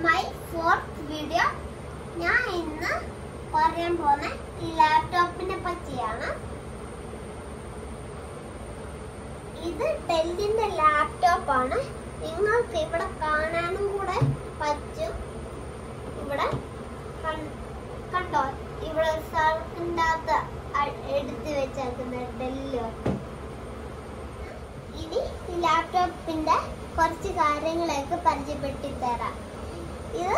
my fourth video ഞാൻ ഇന്ന് പറയാൻ പോകുന്ന ഈ ലാപ്ടോപ്പിനെ പറ്റിയാണ് ഇത് ഡെല്ലിന്റെ ലാപ്ടോപ്പ് ആണ് നിങ്ങൾക്ക് ഇവിടെ കാണാനും കൂടെ പറ്റും ഇവിടെ കൺ- കണ്ടോ ഇവിടെ ഒരു സ്ഥലത്തിൻ്റെ അകത്ത് അ- എടുത്ത് വെച്ചേക്കുന്ന ഡെല്ലോ ഇനി ഈ ലാപ്ടോപ്പിന്റെ കുറച്ച് കാര്യങ്ങളൊക്കെ പരിചയപ്പെടുത്തി തരാം ഇത്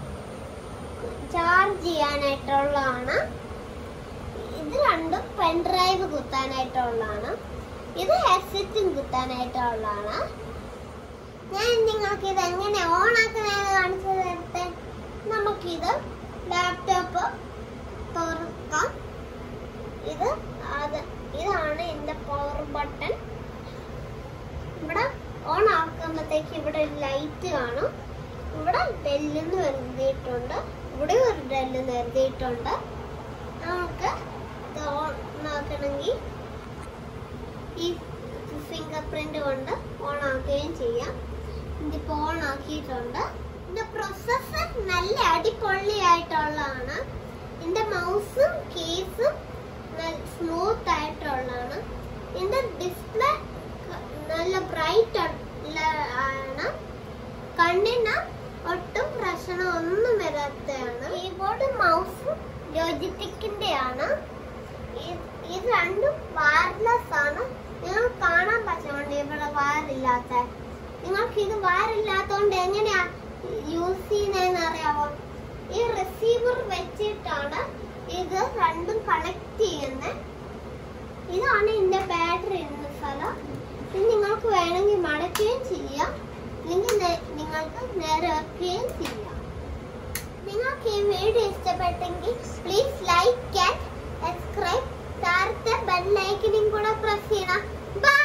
ചാർജ് ചെയ്യാനായിട്ടുള്ളതാണ് ഇത് രണ്ടും പെൻഡ്രൈവ് കുത്താനായിട്ടുള്ളതാണ് ഇത് ഹെഡ്സെറ്റും കുത്താനായിട്ടുള്ളതാണ് ഞാൻ നിങ്ങൾക്ക് ഇത് എങ്ങനെ ഓൺ ആക്കുന്നതെന്ന് കാണിച്ചു തരട്ടെ നമുക്കിത് ലാപ്ടോപ്പ് തുറക്കാം ഇത് അത് ഇതാണ് ഇതിന്റെ പവർ ബട്ടൺ ഇവിടെ ഓൺ ആക്കുമ്പോഴത്തേക്ക് ഇവിടെ ഒരു ലൈറ്റ് കാണും ഇവിടെ ഡെല്ലെന്ന് എഴുതിയിട്ടുണ്ട് ഇവിടെ ഒരു ഡെല്ലെന്ന് എഴുതിയിട്ടുണ്ട് നമുക്ക് ഇത് ഓൺ ആക്കണമെങ്കിൽ ഈ ഫിംഗർ പ്രിന്റ് കൊണ്ട് ഓൺ ആക്കുകയും ചെയ്യാം ഇതിപ്പോ ഓൺ ആക്കിയിട്ടുണ്ട് ഇതിന്റെ പ്രൊസസ്സർ നല്ല അടിപൊളിയായിട്ടുള്ളതാണ് ഇതിന്റെ മൗസും കേസും സ്മൂത്ത് ആയിട്ടുള്ളതാണ് ഇതിന്റെ ഡിസ്പ്ലേ നല്ല ബ്രൈറ്റ് ആണ് കണ്ണിന് ഒട്ടും പ്രശ്നം ഒന്നും വരാത്തതാണ് കീബോർഡ് മൗസും ലോജിറ്റിക്കിന്റെ ആണ് ഇത് രണ്ടും വയർലെസ് ആണ് നിങ്ങൾ കാണാൻ പറ്റുന്നുണ്ട് ഇവിടെ വയറില്ലാത്ത നിങ്ങൾക്ക് ഇത് വയറില്ലാത്തതുകൊണ്ട് എങ്ങനെയാ യൂസ് ചെയ്യുന്നതെന്ന് അറിയാമോ ഈ റിസീവർ വെച്ചിട്ടാണ് ഇത് രണ്ടും കണക്ട് ചെയ്യുന്നത് ഇതാണ് ഇതിന്റെ ബാറ്ററി ഇടുന്ന സ്ഥലം ഇത് നിങ്ങൾക്ക് വേണമെങ്കിൽ മടക്കുകയും ചെയ്യാം അല്ലെങ്കിൽ നേ- നിങ്ങൾക്ക് നേരെ വെക്കുകയും ചെയ്യാം നിങ്ങൾക്ക് ഈ വീഡിയോ ഇഷ്ടപ്പെട്ടെങ്കിൽ പ്ലീസ് ലൈക്ക് ആൻഡ് സബ്സ്ക്രൈബ് താഴത്തെ ബെൽ ലൈക്കനും കൂടെ പ്രസ് ചെയ്യണം ബൈ